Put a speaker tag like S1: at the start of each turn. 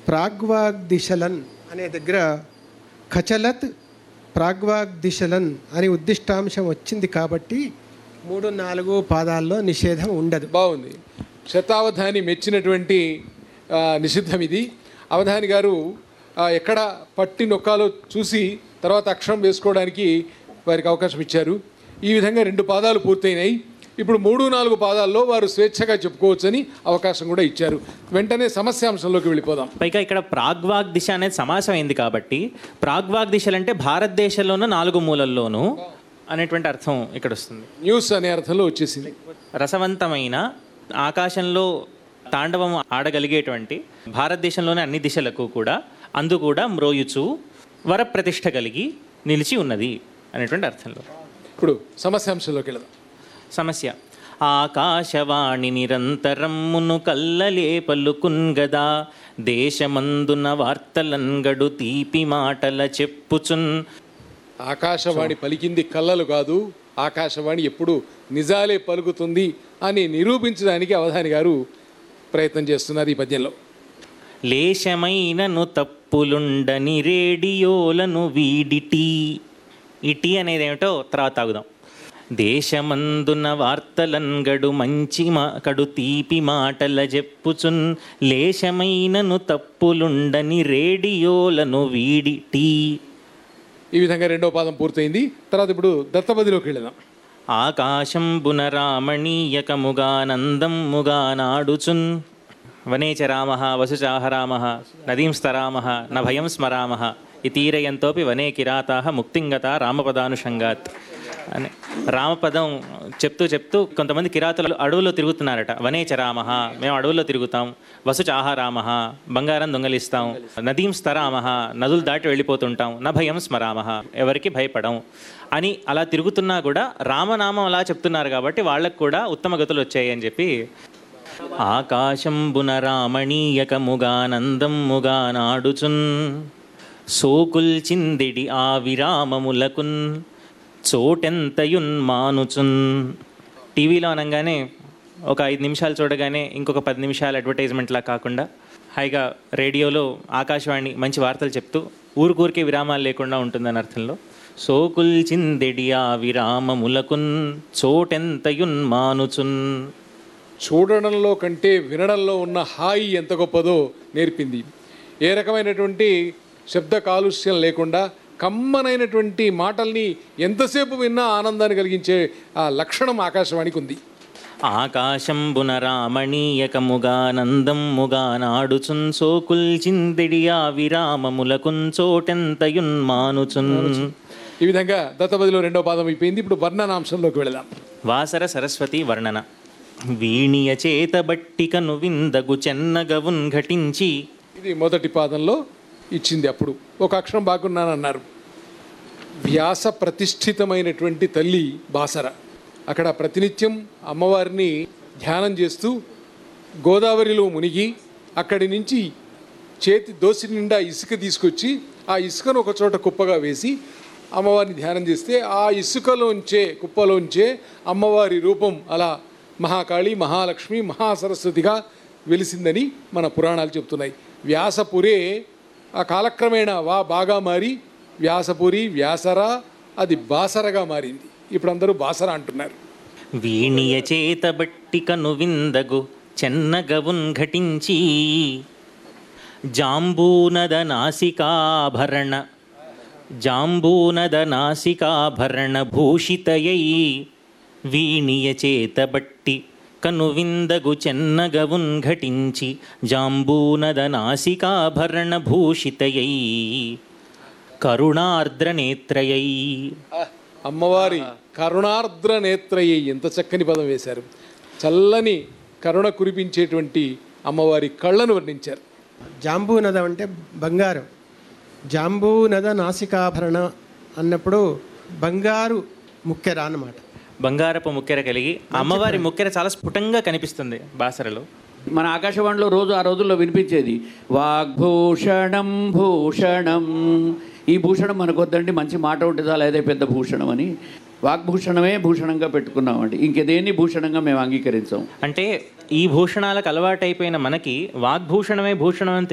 S1: ప్రాగ్వాగ్దిశలన్ అనే దగ్గర ఖచలత్ ప్రాగ్వాగ్దిశలన్ అని ఉద్దిష్టాంశం వచ్చింది కాబట్టి మూడు నాలుగు పాదాల్లో నిషేధం ఉండదు
S2: బాగుంది శతావధాని మెచ్చినటువంటి ఆ, నిషిద్ధం ఇది అవధాని గారు ఆ, ఎక్కడ పట్టి నొక్కాలో చూసి తర్వాత అక్షరం వేసుకోవడానికి వారికి అవకాశం ఇచ్చారు ఈ విధంగా రెండు పాదాలు పూర్తయినాయి ఇప్పుడు మూడు నాలుగు పాదాల్లో వారు స్వేచ్ఛగా చెప్పుకోవచ్చని అవకాశం కూడా ఇచ్చారు వెంటనే సమస్యాంశంలోకి వెళ్ళిపోదాం
S3: పైగా ఇక్కడ ప్రాగ్వాగ్ దిశ అనేది సమాసం అయింది కాబట్టి ప్రాగ్వాగ్ దిశలు అంటే భారతదేశంలోనూ నాలుగు మూలల్లోనూ అనేటువంటి అర్థం ఇక్కడ వస్తుంది
S2: న్యూస్ అనే అర్థంలో వచ్చేసింది
S3: రసవంతమైన ఆకాశంలో తాండవం ఆడగలిగేటువంటి భారతదేశంలోని అన్ని దిశలకు కూడా అందు కూడా మ్రోయుచు వరప్రతిష్ఠ కలిగి నిలిచి ఉన్నది అనేటువంటి అర్థంలో
S2: ఇప్పుడు సమస్యాంశంలోకి వెళదాం
S3: సమస్య ఆకాశవాణి నిరంతరమ్మును కల్లలే పలుకున్గదా దేశమందున వార్తలంగడు తీపి మాటల చెప్పుచున్
S2: ఆకాశవాణి పలికింది కళ్ళలు కాదు ఆకాశవాణి ఎప్పుడు నిజాలే పలుకుతుంది అని నిరూపించడానికి అవధాని గారు ప్రయత్నం చేస్తున్నారు ఈ పద్యంలో
S3: లేశమైనను తప్పులుండని రేడియోలను వీడిటి ఈ టీ అనేది ఏమిటో తర్వాత తాగుదాం దేశమందున వార్తలంగడు మంచి మా కడు తీపి మాటల చెప్పుచున్ లేశమైనను తప్పులుండని రేడియోలను వీడిటి
S2: ఈ విధంగా రెండో పాదం పూర్తయింది తర్వాత ఇప్పుడు దత్తపదిలోకి వెళదాం
S3: ఆకాశంబున రామణీయకముగానందముగా నాడుచున్ వనేచ రామ వసుచాహ రామ నదీంస్తరామ న భయం స్మరామ ఇతీరయంతోపి వనే కిరాతా ముక్తింగత రామపదానుషంగాత్ అని రామపదం చెప్తూ చెప్తూ కొంతమంది కిరాతులు అడవుల్లో తిరుగుతున్నారట వనేచ రామ మేము అడవుల్లో తిరుగుతాం వసుచాహ రామ బంగారం దొంగలిస్తాం నదీం స్తరామ నదులు దాటి వెళ్ళిపోతుంటాం నా భయం స్మరామ ఎవరికి భయపడం అని అలా తిరుగుతున్నా కూడా రామనామం అలా చెప్తున్నారు కాబట్టి వాళ్ళకు కూడా ఉత్తమ గతులు వచ్చాయి అని చెప్పి ఆకాశంబున రామణీయకముగానందముగా నాడుచున్ సోకుల్ చిందిడి ఆ విరామములకున్ చోటెంతయున్ మానుచున్ టీవీలో అనగానే ఒక ఐదు నిమిషాలు చూడగానే ఇంకొక పది నిమిషాలు అడ్వర్టైజ్మెంట్లా కాకుండా హాయిగా రేడియోలో ఆకాశవాణి మంచి వార్తలు చెప్తూ ఊరికూరికే విరామాలు లేకుండా ఉంటుందని అర్థంలో సోకుల్ చిందెడి ఆ విరామములకున్ చోటెంతయున్ మానుచున్
S2: చూడడంలో కంటే వినడంలో ఉన్న హాయి ఎంత గొప్పదో నేర్పింది ఏ రకమైనటువంటి శబ్ద కాలుష్యం లేకుండా కమ్మనైనటువంటి మాటల్ని ఎంతసేపు విన్నా ఆనందాన్ని కలిగించే ఆ లక్షణం ఆకాశవాణికి ఉంది
S3: ఆకాశంబున రామణీయకముగానందముగా నాడుచున్ సోకుల్ చిందిడియా విరామములకున్ చోటెంతయున్ మానుచున్
S2: ఈ విధంగా దత్తపదిలో రెండో పాదం అయిపోయింది ఇప్పుడు వర్ణనాంశంలోకి వెళదాం
S3: వాసర సరస్వతి వర్ణన వీణియ చేత బట్టికను విందగు చెన్నగవున్ ఘటించి
S2: ఇది మొదటి పాదంలో ఇచ్చింది అప్పుడు ఒక అక్షరం బాగున్నానన్నారు వ్యాస ప్రతిష్ఠితమైనటువంటి తల్లి బాసర అక్కడ ప్రతినిత్యం అమ్మవారిని ధ్యానం చేస్తూ గోదావరిలో మునిగి అక్కడి నుంచి చేతి దోసి నిండా ఇసుక తీసుకొచ్చి ఆ ఇసుకను ఒక చోట కుప్పగా వేసి అమ్మవారిని ధ్యానం చేస్తే ఆ ఇసుకలోంచే కుప్పలోంచే అమ్మవారి రూపం అలా మహాకాళి మహాలక్ష్మి మహాసరస్వతిగా వెలిసిందని మన పురాణాలు చెప్తున్నాయి వ్యాసపురే ఆ కాలక్రమేణా వా బాగా మారి వ్యాసపురి వ్యాసరా అది బాసరగా మారింది ఇప్పుడు అందరూ బాసర అంటున్నారు
S3: వీణియ చేత బట్టికను విందగు చెన్నగవున్ ఘటించి జాంబూనద నాసికాభరణ జాంబూనద నాసికాభరణ భూషితయై వీణియ చేత బట్టి కను విందగు చెన్నగవున్ ఘటించి జాంబూనద నాసికాభరణ భూషితయై కరుణార్ద్ర నేత్రయై
S2: అమ్మవారి కరుణార్ద్ర నేత్రయ్యి ఎంత చక్కని పదం వేశారు చల్లని కరుణ కురిపించేటువంటి అమ్మవారి కళ్ళను వర్ణించారు
S1: జాంబూనదం అంటే బంగారం జాంబూనద నాసికాభరణ అన్నప్పుడు బంగారు ముక్కెర అన్నమాట
S3: బంగారపు ముక్కెర కలిగి అమ్మవారి ముక్కెర చాలా స్ఫుటంగా కనిపిస్తుంది బాసరలో
S4: మన ఆకాశవాణిలో రోజు ఆ రోజుల్లో వినిపించేది వాగ్భూషణం భూషణం ఈ భూషణం మనకొద్దండి మంచి మాట ఉంటుంది అలా అదే పెద్ద భూషణం అని వాగ్భూషణమే భూషణంగా పెట్టుకున్నామండి ఇంకేదేన్ని భూషణంగా మేము అంగీకరించాం
S3: అంటే ఈ భూషణాలకు అలవాటైపోయిన మనకి వాగ్భూషణమే భూషణం అని